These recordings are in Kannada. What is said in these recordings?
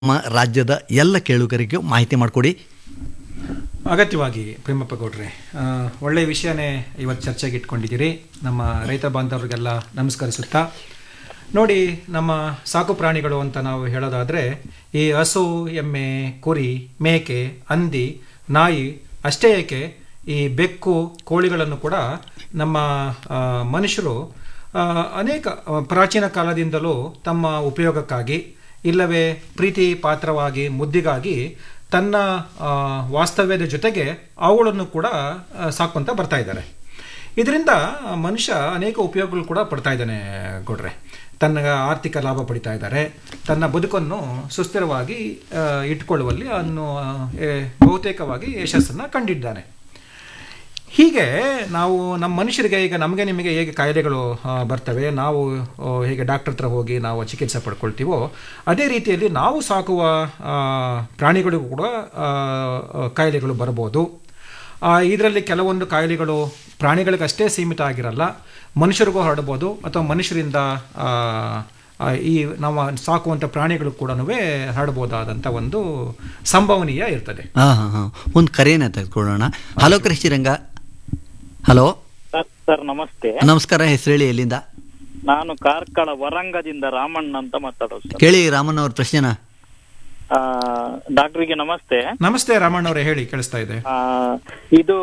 ನಮ್ಮ ರಾಜ್ಯದ ಎಲ್ಲ ಕೇಳುಗರಿಗೂ ಮಾಹಿತಿ ಮಾಡಿಕೊಡಿ ಅಗತ್ಯವಾಗಿ ಪ್ರೇಮಪ್ಪ ಗೌಡ್ರೆ ಆ, ಒಳ್ಳೆಯ ವಿಷಯನೇ ಇವತ್ತು ಚರ್ಚೆಗೆ ಇಟ್ಕೊಂಡಿದ್ದೀರಿ ನಮ್ಮ ರೈತ ಬಾಂಧವರಿಗೆಲ್ಲ ನಮಸ್ಕರಿಸುತ್ತಾ ನೋಡಿ ನಮ್ಮ ಸಾಕು ಪ್ರಾಣಿಗಳು ಅಂತ ನಾವು ಹೇಳೋದಾದರೆ ಈ ಹಸು ಎಮ್ಮೆ ಕುರಿ ಮೇಕೆ ಹಂದಿ ನಾಯಿ ಅಷ್ಟೇ ಏಕೆ ಈ ಬೆಕ್ಕು ಕೋಳಿಗಳನ್ನು ಕೂಡ ನಮ್ಮ ಆ, ಮನುಷ್ಯರು ಆ, ಅನೇಕ ಆ, ಪ್ರಾಚೀನ ಕಾಲದಿಂದಲೂ ತಮ್ಮ ಉಪಯೋಗಕ್ಕಾಗಿ ಇಲ್ಲವೇ ಪ್ರೀತಿ ಪಾತ್ರವಾಗಿ ಮುದ್ದಿಗಾಗಿ ತನ್ನ ಆ, ವಾಸ್ತವ್ಯದ ಜೊತೆಗೆ ಅವುಗಳನ್ನು ಕೂಡ ಆ, ಸಾಕೊಂತ ಬರ್ತಾ ಇದ್ದಾರೆ ಇದರಿಂದ ಮನುಷ್ಯ ಅನೇಕ ಉಪಯೋಗಗಳು ಕೂಡ ಪಡ್ತಾ ಇದ್ದಾನೆ ಗೌಡ್ರೆ ತನ್ನ ಆರ್ಥಿಕ ಲಾಭ ಪಡಿತಾ ಇದ್ದಾರೆ ತನ್ನ ಬದುಕನ್ನು ಸುಸ್ಥಿರವಾಗಿ ಆ, ಇಟ್ಕೊಳ್ಳುವಲ್ಲಿ ಅನ್ನು ಆ, ಏ- ಬಹುತೇಕವಾಗಿ ಯಶಸ್ಸನ್ನು ಕಂಡಿದ್ದಾನೆ ಹೀಗೆ ನಾವು ನಮ್ಮ ಮನುಷ್ಯರಿಗೆ ಈಗ ನಮಗೆ ನಿಮಗೆ ಹೇಗೆ ಕಾಯಿಲೆಗಳು ಆ, ಬರ್ತವೆ ನಾವು ಆ, ಹೇಗೆ ಡಾಕ್ಟರ್ ಹತ್ರ ಹೋಗಿ ನಾವು ಚಿಕಿತ್ಸೆ ಪಡ್ಕೊಳ್ತೀವೋ ಅದೇ ರೀತಿಯಲ್ಲಿ ನಾವು ಸಾಕುವ ಆ, ಪ್ರಾಣಿಗಳಿಗೂ ಕೂಡ ಆ, ಆ, ಕಾಯಿಲೆಗಳು ಬರ್ಬೋದು ಇದರಲ್ಲಿ ಕೆಲವೊಂದು ಕಾಯಿಲೆಗಳು ಪ್ರಾಣಿಗಳಿಗಷ್ಟೇ ಸೀಮಿತ ಆಗಿರಲ್ಲ ಮನುಷ್ಯರಿಗೂ ಹರಡ್ಬೋದು ಅಥವಾ ಮನುಷ್ಯರಿಂದ ಆ, ಆ, ಈ ನಾವು ಸಾಕುವಂಥ ಪ್ರಾಣಿಗಳು ಕೂಡ ಹರಡ್ಬೋದಾದಂಥ ಒಂದು ಸಂಭವನೀಯ ಇರ್ತದೆ ಹಾಂ ಹಾಂ ಹಾಂ ಒಂದು ಕರೆಯನ್ನು ತೆಗೆದುಕೊಳ್ಳೋಣ hello Krishiranga hello sir sir ನಮಸ್ತೆ ನಮಸ್ಕಾರ ಹೆಸರು ಹೇಳಿ ಎಲ್ಲಿಂದ ನಾನು ಕಾರ್ಕಳ ವರಂಗದಿಂದ ರಾಮಣ್ಣ ಅಂತ ಮಾತಾಡೋದು ಸರ್ ಕೇಳಿ ರಾಮನ್ ಅವ್ರ ಪ್ರಶ್ನೆನ ಆ, ಡಾಕ್ಟ್ರಿಗೆ ನಮಸ್ತೆ ನಮಸ್ತೆ ರಾಮಣ್ಣವರೇ ಹೇಳಿ ಕೇಳಿಸ್ತಾ ಇದೆ ಆ, ಇದು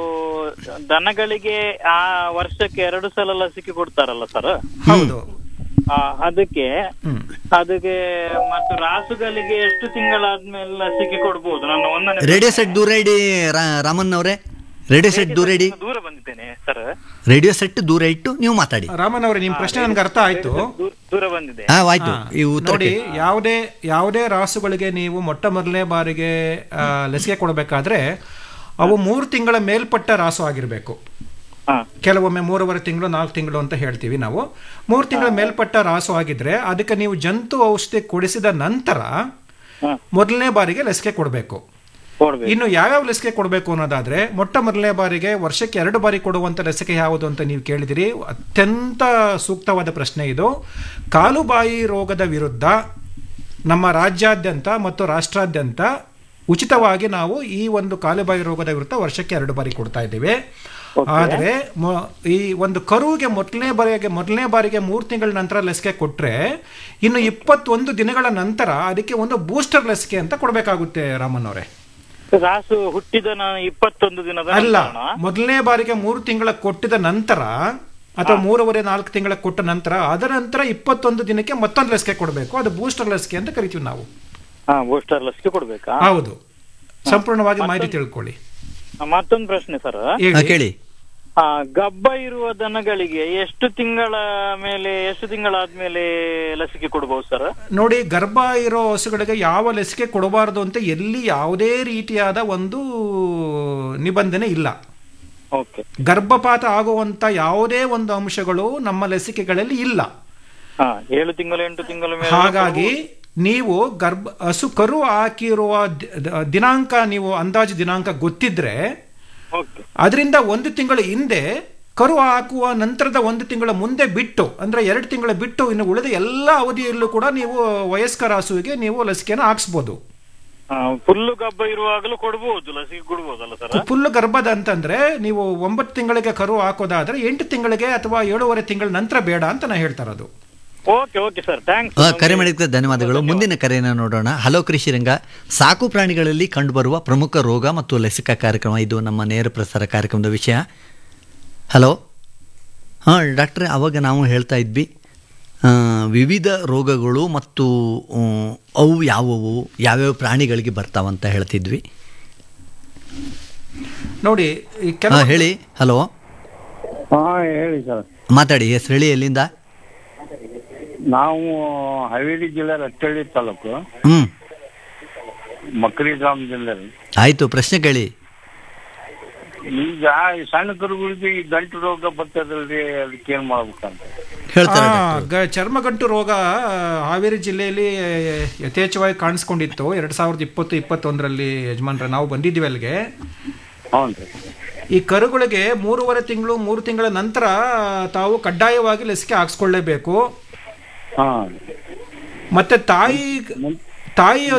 ದನಗಳಿಗೆ ಆ ವರ್ಷಕ್ಕೆ ಎರಡು ಸಲ ಲಸಿಕೆ ಕೊಡ್ತಾರಲ್ಲ ಸರ್ ಹೌದು ಆ, ಅದಕ್ಕೆ ಹ್ಮ್ ಅದಕ್ಕೆ ಮತ್ತು ರಾಸುಗಳಿಗೆ ಎಷ್ಟು ತಿಂಗಳಾದ್ಮೇಲೆ ಲಸಿಕೆ ಕೊಡ್ಬೋದು ನನ್ನ ಒಂದನೇ ರೇಡಿಯೋ ಸೆಟ್ ದೂರ ಇಡಿ ರಾ- ರಾಮನ್ ಅವರೇ ರೇಡಿಯೋ ಸೆಟ್ ದೂರ ಇಡಿ ದೂರ ಬಂದಿದ್ದೇನೆ ಸರ್ ರೇಡಿಯೋ ಸೆಟ್ ದೂರ ಇಟ್ಟು ನೀವು ಮಾತಾಡಿ ರಾಮನ್ ಅವರೇ ನಿಮ್ಮ ಪ್ರಶ್ನೆ ನನಗೆ ಅರ್ಥ ಆಯ್ತು ದೂ- ದೂರ ಬಂದಿದೆ ಹಾಂ ಆಯ್ತು ಹಾ, ಈ ಉತ್ತರ ನೋಡಿ ಯಾವುದೇ ಯಾವುದೇ ರಾಸುಗಳಿಗೆ ನೀವು ಮೊಟ್ಟ ಮೊದಲನೇ ಬಾರಿಗೆ ಆ, ಲಸಿಕೆ ಕೊಡಬೇಕಾದ್ರೆ ಅವು ಮೂರು ತಿಂಗಳ ಮೇಲ್ಪಟ್ಟ ರಾಸು ಆಗಿರಬೇಕು ಹಾ ಕೆಲವೊಮ್ಮೆ ಮೂರುವರೆ ತಿಂಗಳು ನಾಲ್ಕು ತಿಂಗಳು ಅಂತ ಹೇಳ್ತೀವಿ ನಾವು ಮೂರು ತಿಂಗಳ ಮೇಲ್ಪಟ್ಟ ರಾಸು ಆಗಿದ್ರೆ ಅದಕ್ಕೆ ನೀವು ಜಂತು ಔಷಧಿ ಕೊಡಿಸಿದ ನಂತರ ಹಾ ಮೊದಲನೇ ಬಾರಿಗೆ ಲಸಿಕೆ ಕೊಡಬೇಕು ಕೊಡ್ಬೇಕು ಇನ್ನು ಯಾವ್ಯಾವ ಲಸಿಕೆ ಕೊಡಬೇಕು ಅನ್ನೋದಾದ್ರೆ ಮೊಟ್ಟ ಮೊದಲನೇ ಬಾರಿಗೆ ವರ್ಷಕ್ಕೆ ಎರಡು ಬಾರಿ ಕೊಡುವಂತ ಲಸಿಕೆ ಯಾವುದು ಅಂತ ನೀವು ಕೇಳಿದಿರಿ ಅತ್ಯಂತ ಸೂಕ್ತವಾದ ಪ್ರಶ್ನೆ ಇದು ಕಾಲುಬಾಯಿ ರೋಗದ ವಿರುದ್ಧ ನಮ್ಮ ರಾಜ್ಯಾದ್ಯಂತ ಮತ್ತು ರಾಷ್ಟ್ರಾದ್ಯಂತ ಉಚಿತವಾಗಿ ನಾವು ಈ ಒಂದು ಕಾಲುಬಾಯಿ ರೋಗದ ವಿರುದ್ಧ ವರ್ಷಕ್ಕೆ ಎರಡು ಬಾರಿ ಕೊಡ್ತಾ ಇದ್ದೇವೆ ಆದರೆ ಮೊ- ಈ ಒಂದು ಕರುವಿಗೆ ಮೊದಲನೇ ಬಾರಿಗೆ ಮೊದಲನೇ ಬಾರಿಗೆ ಮೂರು ತಿಂಗಳ ನಂತರ ಲಸಿಕೆ ಕೊಟ್ರೆ ಇನ್ನು ಇಪ್ಪತ್ತೊಂದು ದಿನಗಳ ನಂತರ ಅದಕ್ಕೆ ಒಂದು ಬೂಸ್ಟರ್ ಲಸಿಕೆ ಅಂತ ಕೊಡಬೇಕಾಗುತ್ತೆ ರಾಮನ್ ಅವರೇ ರಾಸು ಹುಟ್ಟಿದ ನ- ಇಪ್ಪತ್ತೊಂದು ದಿನದ ಅಲ್ಲ ನಂತರನಾ? ಮೊದಲನೇ ಬಾರಿಗೆ ಮೂರು ತಿಂಗಳ ಕೊಟ್ಟಿದ ನಂತರ ಅಥವಾ ಮೂರುವರೆ ನಾಲ್ಕು ತಿಂಗಳ ಕೊಟ್ಟ ನಂತರ ಅದರ ನಂತರ ಇಪ್ಪತ್ತೊಂದು ದಿನಕ್ಕೆ ಮತ್ತೊಂದು ಲಸಿಕೆ ಕೊಡಬೇಕು ಅದು ಬೂಸ್ಟರ್ ಲಸಿಕೆ ಅಂತ ಕರಿತೀವಿ ನಾವು ಹಾ ಬೂಸ್ಟರ್ ಲಸಿಕೆ ಕೊಡ್ಬೇಕಾ ಹೌದು ಸಂಪೂರ್ಣವಾಗಿ ಮಾಹಿತಿ ತಿಳ್ಕೊಳ್ಳಿ ಆ, ಮತ್ತೊಂದು ಪ್ರಶ್ನೆ ಸರ್ ಹಾ, ಹೇಳಿ ಕೇಳಿ ಆ ಗಬ್ಬ ಇರುವ ದನಗಳಿಗೆ ಎಷ್ಟು ತಿಂಗಳ ಮೇಲೆ ಎಷ್ಟು ತಿಂಗಳಾದ್ಮೇಲೆ ಲಸಿಕೆ ಕೊಡ್ಬೋದು ಸರ್ ನೋಡಿ ಗರ್ಭ ಇರೋ ಹಸುಗಳಿಗೆ ಯಾವ ಲಸಿಕೆ ಕೊಡಬಾರದು ಅಂತ ಎಲ್ಲಿ ಯಾವುದೇ ರೀತಿಯಾದ ಒಂದು ನಿಬಂಧನೆ ಇಲ್ಲ ಓಕೆ ಗರ್ಭಪಾತ ಆಗುವಂತ ಯಾವುದೇ ಒಂದು ಅಂಶಗಳು ನಮ್ಮ ಲಸಿಕೆಗಳಲ್ಲಿ ಇಲ್ಲ ಹಾ ಏಳು ತಿಂಗಳು ಎಂಟು ತಿಂಗಳ ಮೇಲೆ ಹಾಗಾಗಿ ನೀವು ಗರ್ಭ ಹಸು ಕರು ಹಾಕಿರುವ ದಿ- ದ- ದಿನಾಂಕ ನೀವು ಅಂದಾಜು ದಿನಾಂಕ ಗೊತ್ತಿದ್ರೆ ಓಕೆ ಅದರಿಂದ ಒಂದು ತಿಂಗಳ ಹಿಂದೆ ಕರು ಹಾಕುವ ನಂತರದ ಒಂದು ತಿಂಗಳ ಮುಂದೆ ಬಿಟ್ಟು ಅಂದ್ರೆ ಎರಡು ತಿಂಗಳ ಬಿಟ್ಟು ಇನ್ನು ಉಳಿದ ಎಲ್ಲ ಅವಧಿಯಲ್ಲೂ ಕೂಡ ನೀವು ವಯಸ್ಕರ ಹಸುವಿಗೆ ನೀವು ಲಸಿಕೆಯನ್ನು ಹಾಕ್ಸ್ಬೋದು ಫುಲ್ಲು ಗಬ್ಬ ಇರುವಾಗಲೂ ಕೊಡ್ಬೋದು ಲಸಿಕೆ ಕೊಡ್ಬೋದಲ್ಲ ಸರ್ ಫುಲ್ ಗರ್ಭದ ಅಂತಂದ್ರೆ ನೀವು ಒಂಬತ್ತು ತಿಂಗಳಿಗೆ ಕರು ಹಾಕೋದಾದ್ರೆ ಎಂಟು ತಿಂಗಳಿಗೆ ಅಥವಾ ಏಳೂವರೆ ತಿಂಗಳ ನಂತರ ಬೇಡ ಅಂತ ನಾ ಹೇಳ್ತಾ ಇರೋದು ಓಕೆ ಓಕೆ ಸರ್ ಥ್ಯಾಂಕ್ಸ್ ಆ, ಕರೆ ಮಾಡಿದ್ದಕ್ಕೆ ಧನ್ಯವಾದಗಳು ಮುಂದಿನ ಕರೆಯನ್ನು ನೋಡೋಣ ಹಲೋ ಕೃಷಿರಂಗ ಸಾಕು ಪ್ರಾಣಿಗಳಲ್ಲಿ ಕಂಡುಬರುವ ಪ್ರಮುಖ ರೋಗ ಮತ್ತು ಲಸಿಕಾ ಕಾರ್ಯಕ್ರಮ ಇದು ನಮ್ಮ ನೇರ ಪ್ರಸಾರ ಕಾರ್ಯಕ್ರಮದ ವಿಷಯ ಹಲೋ ಹಾಂ ಡಾಕ್ಟ್ರೆ ಅವಾಗ ನಾವು ಹೇಳ್ತಾ ಇದ್ವಿ ಆ, ವಿವಿಧ ರೋಗಗಳು ಮತ್ತು ಉಮ್, ಅವು ಯಾವುವು ಯಾವ್ಯಾವ ಪ್ರಾಣಿಗಳಿಗೆ ಬರ್ತಾವಂತ ಹೇಳ್ತಿದ್ವಿ ನೋಡಿ ಈ ಹಾಂ ಕೆಲವು ಹೇಳಿ ಹಲೋ ಹಾ ಹೇಳಿ ಸರ್ ಮಾತಾಡಿ ಹೆಸರು ಹೇಳಿ ಎಲ್ಲಿಂದ ನಾವು ಹಾವೇರಿ ಜಿಲ್ಲೆ ರಟ್ಟಳ್ಳಿ ತಾಲೂಕು ಹ್ಞೂ ಮಕ್ರಿ ಗ್ರಾಮದಿಂದ ರೀ. ಆಯಿತು ಪ್ರಶ್ನೆ ಕೇಳಿ ಈಗ ಈ ಸಣ್ಣ ಕರುಗಳಿಗೆ ಈ ಗಂಟು ರೋಗ ಬರ್ತದಲ್ರಿ ಅದಕ್ಕೆ ಏನ್ ಮಾಡ್ಬೇಕಂತ ಹೇಳ್ತಾರೆ ಆ, ಡಾಕ್ಟ್ರು. ಗ- ಚರ್ಮಗಂಟು ರೋಗ ಆ, ಹಾವೇರಿ ಜಿಲ್ಲೆಯಲ್ಲಿ ಯಥೇಚ್ಛವಾಗಿ ಕಾಣಿಸ್ಕೊಂಡಿತ್ತು ಎರಡ್ ಸಾವಿರದ ಇಪ್ಪತ್ತು ಇಪ್ಪತ್ತೊಂದರಲ್ಲಿ ಯಜಮಾನ್ರೆ ನಾವು ಬಂದಿದ್ವಿ ಅಲ್ಲಿಗೆ ಹ್ಞೂ ರೀ ಈ ಕರುಗಳಿಗೆ ಮೂರುವರೆ ತಿಂಗಳು ಮೂರು ತಿಂಗಳ ನಂತರ ತಾವು ಕಡ್ಡಾಯವಾಗಿ ಲಸಿಕೆ ಹಾಕ್ಸ್ಕೊಳ್ಳೇಬೇಕು ಹಾ ಮತ್ತೆ ತಾಯಿ ತಾಯಿಯ